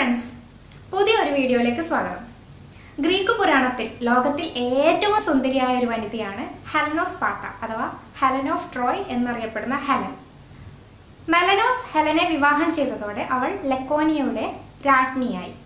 Friends പുതിയൊരു വീഡിയോയിലേക്ക് സ്വാഗതം ഗ്രീക്ക് പുരാണത്തിൽ ലോകത്തിൽ ഏറ്റവും സുന്ദരിയായ ഒരു വനിതയാണ് ഹെലനോസ് പാട്ട അഥവാ ഹെലൻ ഓഫ് ട്രോയ് എന്നറിയപ്പെടുന്ന ഹെലൻ മെലനോസ് ഹെലനെ വിവാഹം ചെയ്തതോടെ അവൾ ലെക്കോനിയയുടെ രാജ്ഞിയായി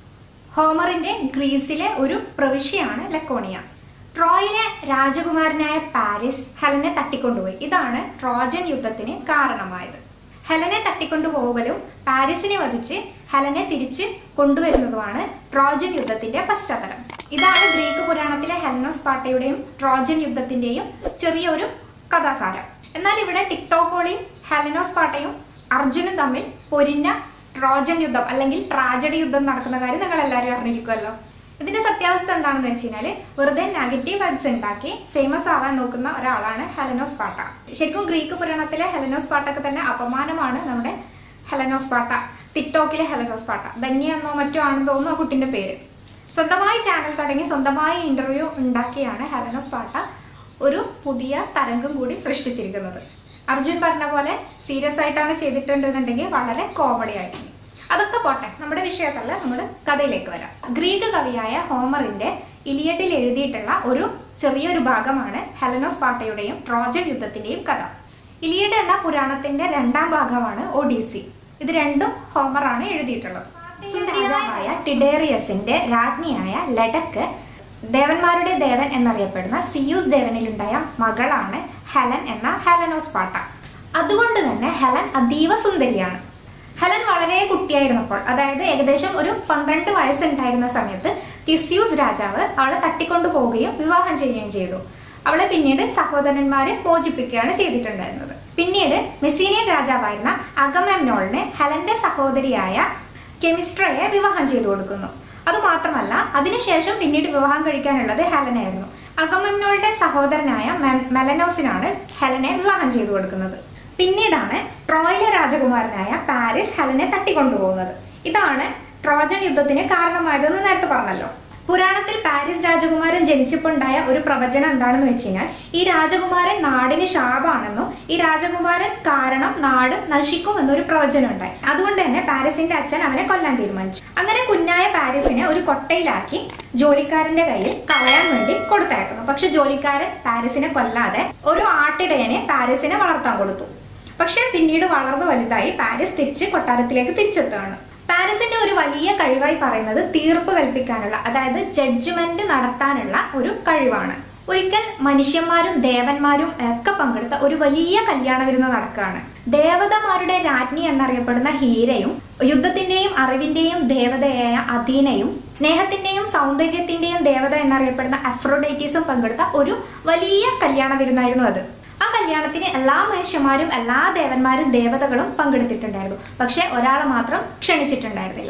ഹോമറിന്റെ ഗ്രീസിലെ ഒരു പ്രവിശ്യയാണ് ലക്കോണിയ ട്രോയിലെ രാജകുമാരനായ പാരിസ് ഹെലനെ തട്ടിക്കൊണ്ടുപോയി ഇതാണ് ട്രോജൻ യുദ്ധത്തിന് കാരണമായത് ഹെലനെ തട്ടിക്കൊണ്ടുപോകലും പാരീസിനെ വധിച്ച് ഹെലനെ തിരിച്ച് കൊണ്ടുവരുന്നതുമാണ് ട്രോജൻ യുദ്ധത്തിന്റെ പശ്ചാത്തലം ഇതാണ് ഗ്രീക്ക് പുരാണത്തിലെ ഹെലനോസ് പാട്ടയുടെയും ട്രോജൻ യുദ്ധത്തിന്റെയും ചെറിയൊരു കഥാസാരം എന്നാൽ ഇവിടെ ടിക്ടോക്കോളിയും ഹെലനോസ് പാട്ടയും അർജുനും തമ്മിൽ പൊരിഞ്ഞ ട്രോജൻ യുദ്ധം അല്ലെങ്കിൽ ട്രാജഡി യുദ്ധം നടക്കുന്ന കാര്യം നിങ്ങൾ എല്ലാവരും അറിഞ്ഞിരിക്കുമല്ലോ ഇതിന്റെ സത്യാവസ്ഥ എന്താണെന്ന് വെച്ച് കഴിഞ്ഞാല് വെറുതെ നെഗറ്റീവ് വൈബ്സ് ഉണ്ടാക്കി ഫേമസ് ആവാൻ നോക്കുന്ന ഒരാളാണ് ഹെലനോസ് പാട്ട ശരിക്കും ഗ്രീക്ക് പുരാണത്തിലെ ഹെലനോസ് പാട്ടൊക്കെ തന്നെ അപമാനമാണ് നമ്മുടെ ഹെലനോസ് പാട്ട ടിക്ടോക്കിലെ ഹെലനോസ് പാട്ട ധന്യ എന്നോ മറ്റോ ആണെന്ന് തോന്നുന്നു ആ കുട്ടിന്റെ പേര് സ്വന്തമായി ചാനൽ തുടങ്ങി സ്വന്തമായി ഇന്റർവ്യൂ ഉണ്ടാക്കിയാണ് ഹെലനോസ് പാട്ട ഒരു പുതിയ തരംഗം കൂടി സൃഷ്ടിച്ചിരിക്കുന്നത് അർജുൻ പറഞ്ഞ പോലെ സീരിയസ് ആയിട്ടാണ് ചെയ്തിട്ടുണ്ടെന്നുണ്ടെങ്കിൽ വളരെ കോമഡി ആയിട്ടുണ്ട് അതൊക്കെ പോട്ടെ നമ്മുടെ വിഷയത്തല്ല നമ്മൾ കഥയിലേക്ക് വരാം ഗ്രീക്ക് കവിയായ ഹോമറിന്റെ ഇലിയഡിൽ എഴുതിയിട്ടുള്ള ഒരു ചെറിയൊരു ഭാഗമാണ് ഹെലനോസ് പാട്ടയുടെയും ട്രോജൻ യുദ്ധത്തിന്റെയും കഥ ഇലിയഡ് എന്ന പുരാണത്തിന്റെ രണ്ടാം ഭാഗമാണ് ഒഡീസി ഇത് രണ്ടും ഹോമറാണ് എഴുതിയിട്ടുള്ളത് സുന്ദരിയായ ടിഡേറിയസിന്റെ രാജ്ഞിയായ ലഡക്ക് ദേവന്മാരുടെ ദേവൻ എന്നറിയപ്പെടുന്ന സിയൂസ് ദേവനിലുണ്ടായ മകളാണ് ഹെലൻ എന്ന ഹെലനോസ് പാട്ട അതുകൊണ്ട് തന്നെ ഹെലൻ അതീവ സുന്ദരിയാണ് ഹെലൻ വളരെ കുട്ടിയായിരുന്നപ്പോൾ അതായത് ഏകദേശം ഒരു പന്ത്രണ്ട് വയസ്സുണ്ടായിരുന്ന സമയത്ത് തിസ്യൂസ് രാജാവ് അവളെ തട്ടിക്കൊണ്ടു പോവുകയും വിവാഹം ചെയ്യുകയും ചെയ്തു അവളെ പിന്നീട് സഹോദരന്മാരെ മോചിപ്പിക്കുകയാണ് ചെയ്തിട്ടുണ്ടായിരുന്നത് പിന്നീട് മെസീനിയൻ രാജാവായിരുന്ന അഗമെമ്നോളിന് ഹെലന്റെ സഹോദരിയായ കെമിസ്ട്രയെ വിവാഹം ചെയ്തു കൊടുക്കുന്നു അതുമാത്രമല്ല അതിനുശേഷം പിന്നീട് വിവാഹം കഴിക്കാനുള്ളത് ഹെലനായിരുന്നു അഗമെമ്നോളുടെ സഹോദരനായ മെലനോസിനാണ് ഹെലനെ വിവാഹം ചെയ്തു കൊടുക്കുന്നത് പിന്നീടാണ് ട്രോയിലെ രാജകുമാരനായ പാരീസ് ഹെലനെ തട്ടിക്കൊണ്ടുപോകുന്നത് ഇതാണ് ട്രോജൻ യുദ്ധത്തിന് കാരണമായതെന്ന് നേരത്തെ പറഞ്ഞല്ലോ പുരാണത്തിൽ പാരീസ് രാജകുമാരൻ ജനിച്ചപ്പോൾ ഉണ്ടായ ഒരു പ്രവചനം എന്താണെന്ന് വെച്ച് കഴിഞ്ഞാൽ ഈ രാജകുമാരൻ നാടിന് ശാപാണെന്നും ഈ രാജകുമാരൻ കാരണം നാട് നശിക്കും എന്നൊരു പ്രവചനം ഉണ്ടായി അതുകൊണ്ട് തന്നെ പാരീസിന്റെ അച്ഛൻ അവനെ കൊല്ലാൻ തീരുമാനിച്ചു അങ്ങനെ കുഞ്ഞായ പാരീസിനെ ഒരു കൊട്ടയിലാക്കി ജോലിക്കാരന്റെ കയ്യിൽ കളയാൻ വേണ്ടി കൊടുത്തയക്കുന്നു പക്ഷെ ജോലിക്കാരൻ പാരീസിനെ കൊല്ലാതെ ഒരു ആട്ടിടയനെ പാരീസിനെ വളർത്താൻ കൊടുത്തു പക്ഷെ പിന്നീട് വളർന്നു വലുതായി പാരീസ് തിരിച്ച് കൊട്ടാരത്തിലേക്ക് തിരിച്ചെത്തുകയാണ് പാരീസിന്റെ ഒരു വലിയ കഴിവായി പറയുന്നത് തീർപ്പ് കൽപ്പിക്കാനുള്ള അതായത് ജഡ്ജ്മെന്റ് നടത്താനുള്ള ഒരു കഴിവാണ് ഒരിക്കൽ മനുഷ്യന്മാരും ദേവന്മാരും ഒക്കെ പങ്കെടുത്ത ഒരു വലിയ കല്യാണ വിരുന്ന് നടക്കുകയാണ് ദേവതമാരുടെ രാജ്ഞി എന്നറിയപ്പെടുന്ന ഹീരയും യുദ്ധത്തിന്റെയും അറിവിന്റെയും ദേവതയായ അധീനയും സ്നേഹത്തിന്റെയും സൗന്ദര്യത്തിന്റെയും ദേവത എന്നറിയപ്പെടുന്ന അഫ്രോഡൈറ്റീസും പങ്കെടുത്ത ഒരു വലിയ കല്യാണ വിരുന്നായിരുന്നു അത് ആ കല്യാണത്തിന് എല്ലാ മനുഷ്യന്മാരും എല്ലാ ദേവന്മാരും ദേവതകളും പങ്കെടുത്തിട്ടുണ്ടായിരുന്നു പക്ഷെ ഒരാളെ മാത്രം ക്ഷണിച്ചിട്ടുണ്ടായിരുന്നില്ല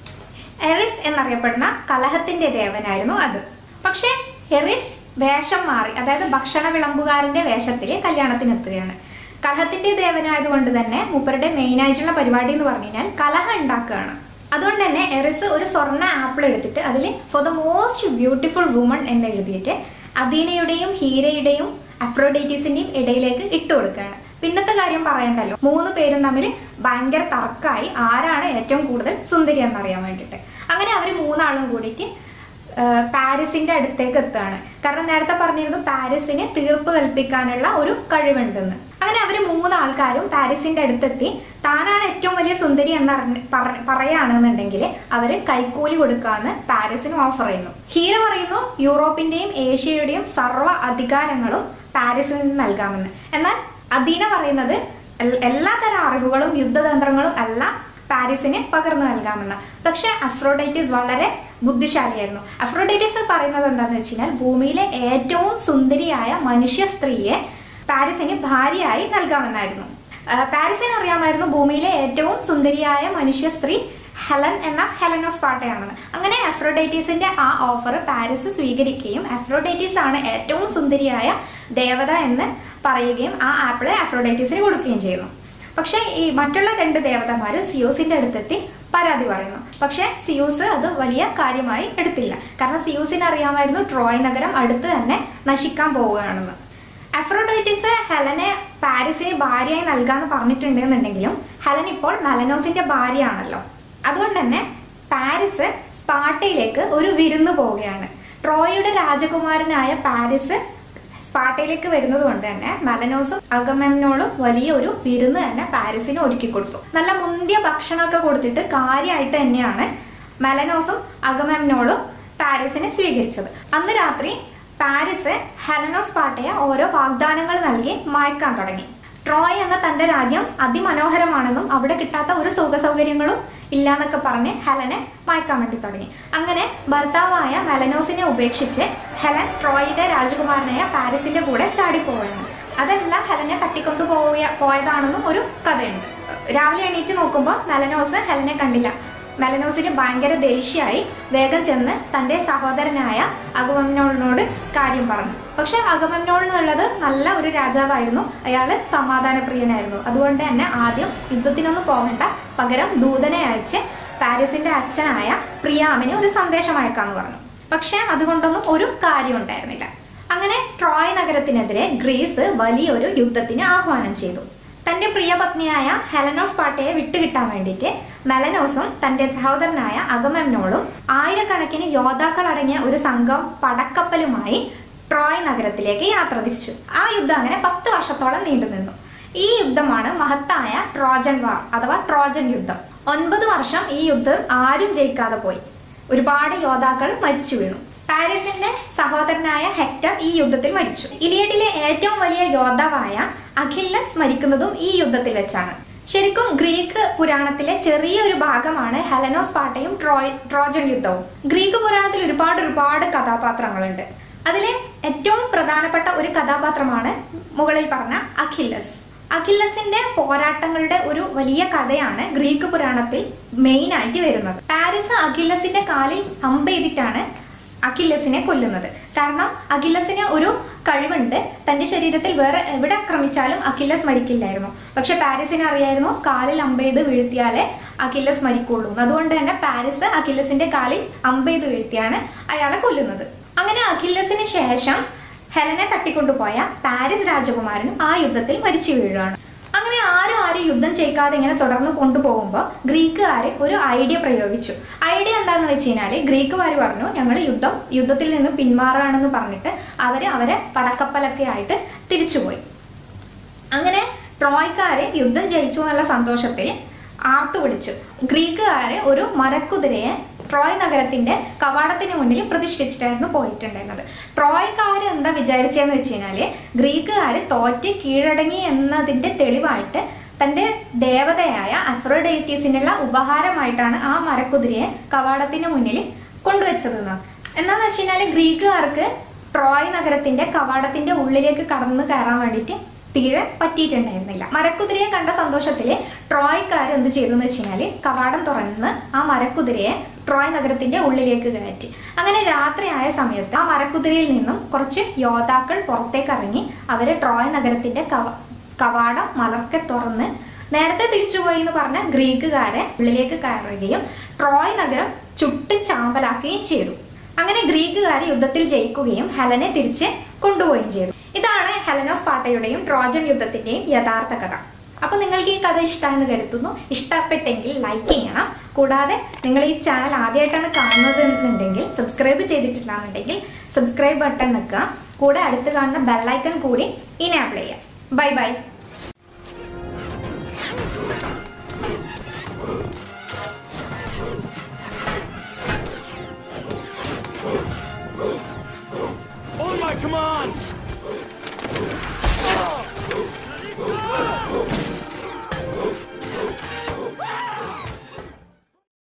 എറിസ് എന്നറിയപ്പെടുന്ന കലഹത്തിന്റെ ദേവനായിരുന്നു അത് പക്ഷെ എറിസ് വേഷം മാറി അതായത് ഭക്ഷണ വിളമ്പുകാരന്റെ വേഷത്തിൽ കല്യാണത്തിന് എത്തുകയാണ് കലഹത്തിന്റെ ദേവനായതുകൊണ്ട് തന്നെ മൂപ്പരുടെ മെയിൻ ആയിട്ടുള്ള പരിപാടി എന്ന് പറഞ്ഞു കഴിഞ്ഞാൽ കലഹം ഉണ്ടാക്കുകയാണ് അതുകൊണ്ട് തന്നെ എറിസ് ഒരു സ്വർണ്ണ ആപ്പിൾ എടുത്തിട്ട് അതിൽ for the most beautiful woman എന്ന് എഴുതിയിട്ട് അദീനയുടെയും ഹീരയുടെയും അഫ്രോഡൈറ്റീസിന്റെയും ഇടയിലേക്ക് ഇട്ടു കൊടുക്കുകയാണ് പിന്നത്തെ കാര്യം പറയണ്ടല്ലോ മൂന്ന് പേരും തമ്മിൽ ഭയങ്കര തർക്കമായി ആരാണ് ഏറ്റവും കൂടുതൽ സുന്ദരി എന്നറിയാൻ വേണ്ടിയിട്ട് അങ്ങനെ അവർ മൂന്നാളും കൂടിയിട്ട് പാരീസിന്റെ അടുത്തേക്ക് എത്തുകയാണ് കാരണം നേരത്തെ പറഞ്ഞിരുന്നു പാരീസിന് തീർപ്പ് കൽപ്പിക്കാനുള്ള ഒരു കഴിവുണ്ടെന്ന് അങ്ങനെ അവര് മൂന്നാൾക്കാരും പാരീസിന്റെ അടുത്തെത്തി താനാണ് ഏറ്റവും വലിയ സുന്ദരി എന്നറിഞ്ഞ് പറയുകയാണെന്നുണ്ടെങ്കിൽ അവര് കൈക്കൂലി കൊടുക്കാന്ന് പാരീസിന് ഓഫർ ചെയ്യുന്നു ഹീര പറയുന്നു യൂറോപ്പിന്റെയും ഏഷ്യയുടെയും സർവ്വ അധികാരങ്ങളും പാരീസിൽ നിന്ന് നൽകാമെന്ന് എന്നാൽ അദീന പറയുന്നത് എല്ലാ തരം അറിവുകളും യുദ്ധതന്ത്രങ്ങളും എല്ലാം പാരീസിന് പകർന്നു നൽകാമെന്ന് പക്ഷെ അഫ്രോഡൈറ്റിസ് വളരെ ബുദ്ധിശാലിയായിരുന്നു അഫ്രോഡൈറ്റിസ് പറയുന്നത് എന്താണെന്ന് വെച്ച് കഴിഞ്ഞാൽ ഭൂമിയിലെ ഏറ്റവും സുന്ദരിയായ മനുഷ്യ സ്ത്രീയെ പാരീസിന് ഭാര്യയായി നൽകാമെന്നായിരുന്നു പാരീസിന് അറിയാമായിരുന്നു ഭൂമിയിലെ ഏറ്റവും സുന്ദരിയായ മനുഷ്യ സ്ത്രീ ഹെലൻ എന്ന ഹെലനോസ് പാട്ടയാണെന്ന് അങ്ങനെ അഫ്രോഡൈറ്റീസിന്റെ ആ ഓഫർ പാരീസ് സ്വീകരിക്കുകയും അഫ്രോഡൈറ്റീസ് ആണ് ഏറ്റവും സുന്ദരിയായ ദേവത എന്ന് പറയുകയും ആ ആപ്പിള് അഫ്രോഡൈറ്റീസിന് കൊടുക്കുകയും ചെയ്യുന്നു പക്ഷെ ഈ മറ്റുള്ള രണ്ട് ദേവതമാരും സിയോസിന്റെ അടുത്തെത്തി പരാതി പറയുന്നു പക്ഷെ സിയൂസ് അത് വലിയ കാര്യമായി എടുത്തില്ല കാരണം സിയൂസിന് അറിയാമായിരുന്നു ട്രോയ് നഗരം അടുത്ത് തന്നെ നശിക്കാൻ പോവുകയാണെന്ന് അഫ്രോഡൈറ്റിസ് ഹെലനെ പാരീസിന് ഭാര്യയായി നൽകാന്ന് പറഞ്ഞിട്ടുണ്ടെന്നുണ്ടെങ്കിലും ഹെലൻ ഇപ്പോൾ മെലനോസിന്റെ ഭാര്യയാണല്ലോ അതുകൊണ്ട് തന്നെ പാരിസ് സ്പാർട്ടയിലേക്ക് ഒരു വിരുന്ന് പോവുകയാണ് ട്രോയയുടെ രാജകുമാരനായ പാരിസ് സ്പാർട്ടയിലേക്ക് വരുന്നത് കൊണ്ട് തന്നെ മെലനോസും അഗമെമ്നോളും വലിയ ഒരു വിരുന്ന് തന്നെ പാരീസിന് ഒരുക്കി കൊടുത്തു നല്ല മുന്തിയ ഭക്ഷണമൊക്കെ കൊടുത്തിട്ട് കാര്യമായിട്ട് തന്നെയാണ് മെലനോസും അഗമെമ്നോളും പാരീസിനെ സ്വീകരിച്ചത് അന്ന് രാത്രി പാരീസ് ഹെലനോസ് പാട്ടയെ ഓരോ വാഗ്ദാനങ്ങൾ നൽകി മയക്കാൻ തുടങ്ങി ട്രോയ് എന്ന തന്റെ രാജ്യം അതിമനോഹരമാണെന്നും അവിടെ കിട്ടാത്ത ഒരു സുഖ സൗകര്യങ്ങളും ഇല്ലാന്നൊക്കെ പറഞ്ഞ് ഹെലനെ മയക്കാൻ വേണ്ടി തുടങ്ങി അങ്ങനെ ഭർത്താവായ മെലനോസിനെ ഉപേക്ഷിച്ച് ഹെലൻ ട്രോയിയുടെ രാജകുമാരനായ പാരീസിന്റെ കൂടെ ചാടിപ്പോവുകയാണ് അതല്ല ഹെലനെ തട്ടിക്കൊണ്ടു പോയ പോയതാണെന്നും ഒരു കഥയുണ്ട് രാവിലെ എണീറ്റ് നോക്കുമ്പോൾ മെലനോസ് ഹെലനെ കണ്ടില്ല മെലനോസിന് ഭയങ്കര ദേഷ്യമായി വേഗം ചെന്ന് തന്റെ സഹോദരനായ അഗമമ്നോളിനോട് കാര്യം പറഞ്ഞു പക്ഷെ അഗമമ്നോൾ എന്നുള്ളത് നല്ല ഒരു രാജാവായിരുന്നു അയാള് സമാധാനപ്രിയനായിരുന്നു അതുകൊണ്ട് തന്നെ ആദ്യം യുദ്ധത്തിനൊന്നും പോകണ്ട പകരം ദൂതനെ അയച്ച് പാരീസിന്റെ അച്ഛനായ പ്രിയാമിന് ഒരു സന്ദേശം അയക്കാന്ന് പറഞ്ഞു പക്ഷെ അതുകൊണ്ടൊന്നും ഒരു കാര്യം ഉണ്ടായിരുന്നില്ല അങ്ങനെ ട്രോയ് നഗരത്തിനെതിരെ ഗ്രീസ് വലിയൊരു യുദ്ധത്തിന് ആഹ്വാനം ചെയ്തു തന്റെ പ്രിയപത്നിയായ ഹെലനോസ് പാട്ടയെ വിട്ടുകിട്ടാൻ വേണ്ടിയിട്ട് മെലനോസും തന്റെ സഹോദരനായ അഗമെമ്നോളും ആയിരക്കണക്കിന് യോദ്ധാക്കൾ അടങ്ങിയ ഒരു സംഘം പടക്കപ്പലുമായി ട്രോയ് നഗരത്തിലേക്ക് യാത്ര തിരിച്ചു ആ യുദ്ധം അങ്ങനെ പത്ത് വർഷത്തോളം നീണ്ടുനിന്നു ഈ യുദ്ധമാണ് മഹത്തായ ട്രോജൻ വാർ അഥവാ ട്രോജൻ യുദ്ധം ഒൻപത് വർഷം ഈ യുദ്ധം ആരും ജയിക്കാതെ പോയി ഒരുപാട് യോദ്ധാക്കൾ മരിച്ചു വീണു പാരീസിന്റെ സഹോദരനായ ഹെക്ടർ ഈ യുദ്ധത്തിൽ മരിച്ചു ഇലിയഡിലെ ഏറ്റവും വലിയ യോദ്ധാവായ അഖില്ലസ് മരിക്കുന്നതും ഈ യുദ്ധത്തിൽ വെച്ചാണ് ശരിക്കും ഗ്രീക്ക് പുരാണത്തിലെ ചെറിയൊരു ഭാഗമാണ് ഹെലനോസ് പാട്ടയും ട്രോയ് ട്രോജൻ യുദ്ധവും ഗ്രീക്ക് പുരാണത്തിൽ ഒരുപാട് ഒരുപാട് കഥാപാത്രങ്ങളുണ്ട് അതിലെ ഏറ്റവും പ്രധാനപ്പെട്ട ഒരു കഥാപാത്രമാണ് മുകളിൽ പറഞ്ഞ അഖില്ലസ് അഖില്ലസിന്റെ പോരാട്ടങ്ങളുടെ ഒരു വലിയ കഥയാണ് ഗ്രീക്ക് പുരാണത്തിൽ മെയിൻ ആയിട്ട് വരുന്നത് പാരീസ് അഖില്ലസിന്റെ കാലിൽ അമ്പെയ്തിട്ടാണ് അഖില്ലസിനെ കൊല്ലുന്നത് കാരണം അഖില്ലസിന് ഒരു കഴിവുണ്ട് തന്റെ ശരീരത്തിൽ വേറെ എവിടെ ആക്രമിച്ചാലും അഖില്ലസ് മരിക്കില്ലായിരുന്നു പക്ഷെ പാരീസിന് അറിയായിരുന്നു കാലിൽ അമ്പെയ്ത് വീഴ്ത്തിയാലേ അഖില്ലസ് മരിക്കുള്ളൂ അതുകൊണ്ട് തന്നെ പാരീസ് അഖില്ലസിന്റെ കാലിൽ അമ്പെയ്ത് വീഴ്ത്തിയാണ് അയാളെ കൊല്ലുന്നത് അങ്ങനെ അഖില്ലസിന് ശേഷം ഹെലനെ തട്ടിക്കൊണ്ടുപോയ പാരീസ് രാജകുമാരനും ആ യുദ്ധത്തിൽ മരിച്ചു വീഴുകയാണ് അങ്ങനെ ആരും ആരും യുദ്ധം ചെയ്യിക്കാതെ ഇങ്ങനെ തുടർന്ന് കൊണ്ടുപോകുമ്പോൾ ഗ്രീക്കുകാർ ഒരു ഐഡിയ പ്രയോഗിച്ചു ഐഡിയ എന്താന്ന് വെച്ച് കഴിഞ്ഞാല് ഗ്രീക്കുകാർ പറഞ്ഞു ഞങ്ങൾ യുദ്ധം യുദ്ധത്തിൽ നിന്ന് പിന്മാറുകയാണെന്ന് പറഞ്ഞിട്ട് അവര് അവരെ പടക്കപ്പലൊക്കെ ആയിട്ട് തിരിച്ചുപോയി അങ്ങനെ ട്രോയ്ക്കാര് യുദ്ധം ജയിച്ചു എന്നുള്ള സന്തോഷത്തിൽ ആർത്തു വിളിച്ചു ഗ്രീക്കുകാര് ഒരു മരക്കുതിരയെ ട്രോയ് നഗരത്തിന്റെ കവാടത്തിന് മുന്നിൽ പ്രതിഷ്ഠിച്ചിട്ടായിരുന്നു പോയിട്ടുണ്ടായിരുന്നത് ട്രോയ്ക്കാര് എന്താ വിചാരിച്ചതെന്ന് വെച്ച് കഴിഞ്ഞാല് ഗ്രീക്കുകാര് തോറ്റ് കീഴടങ്ങി എന്നതിന്റെ തെളിവായിട്ട് തന്റെ ദേവതയായ അഫ്രോഡൈറ്റീസിനുള്ള ഉപഹാരമായിട്ടാണ് ആ മരക്കുതിരയെ കവാടത്തിന് മുന്നിൽ കൊണ്ടുവച്ചതെന്ന് എന്താന്ന് വെച്ച് കഴിഞ്ഞാല് ഗ്രീക്കുകാർക്ക് ട്രോയ് നഗരത്തിന്റെ കവാടത്തിന്റെ ഉള്ളിലേക്ക് കടന്നു കയറാൻ വേണ്ടിയിട്ട് തീരെ പറ്റിയിട്ടുണ്ടായിരുന്നില്ല മരക്കുതിരയെ കണ്ട സന്തോഷത്തില് ട്രോയ്ക്കാർ എന്ത് ചെയ്തു എന്ന് വെച്ച് കഴിഞ്ഞാല് കവാടം തുറന്ന് ആ മരക്കുതിരയെ ട്രോയ് നഗരത്തിന്റെ ഉള്ളിലേക്ക് കയറ്റി അങ്ങനെ രാത്രിയായ സമയത്ത് ആ മരക്കുതിരയിൽ നിന്നും കുറച്ച് യോദ്ധാക്കൾ പുറത്തേക്ക് ഇറങ്ങി അവര് ട്രോയ് നഗരത്തിന്റെ കവ കവാടം മലർക്കെ തുറന്ന് നേരത്തെ തിരിച്ചുപോയി എന്ന് പറഞ്ഞ ഗ്രീക്കുകാരെ ഉള്ളിലേക്ക് കയറുകയും ട്രോയ് നഗരം ചുട്ട് ചാമ്പലാക്കുകയും ചെയ്തു അങ്ങനെ ഗ്രീക്കുകാർ യുദ്ധത്തിൽ ജയിക്കുകയും ഹെലനെ തിരിച്ച് കൊണ്ടുപോവുകയും ചെയ്തു ഇതാണ് ഹെലനോസ് പാട്ടയുടെയും ട്രോജൻ യുദ്ധത്തിന്റെയും യഥാർത്ഥ കഥ അപ്പൊ നിങ്ങൾക്ക് ഈ കഥ ഇഷ്ടമെന്ന് കരുതുന്നു ഇഷ്ടപ്പെട്ടെങ്കിൽ ലൈക്ക് ചെയ്യണം കൂടാതെ നിങ്ങൾ ഈ ചാനൽ ആദ്യമായിട്ടാണ് കാണുന്നത് എന്നുണ്ടെങ്കിൽ സബ്സ്ക്രൈബ് ചെയ്തിട്ടില്ല എന്നുണ്ടെങ്കിൽ സബ്സ്ക്രൈബ് ബട്ടൺ നിൽക്കുക കൂടെ അടുത്ത് കാണുന്ന ബെല്ലൈക്കൺ കൂടി ഇനേബിൾ ചെയ്യുക bye bye On my command!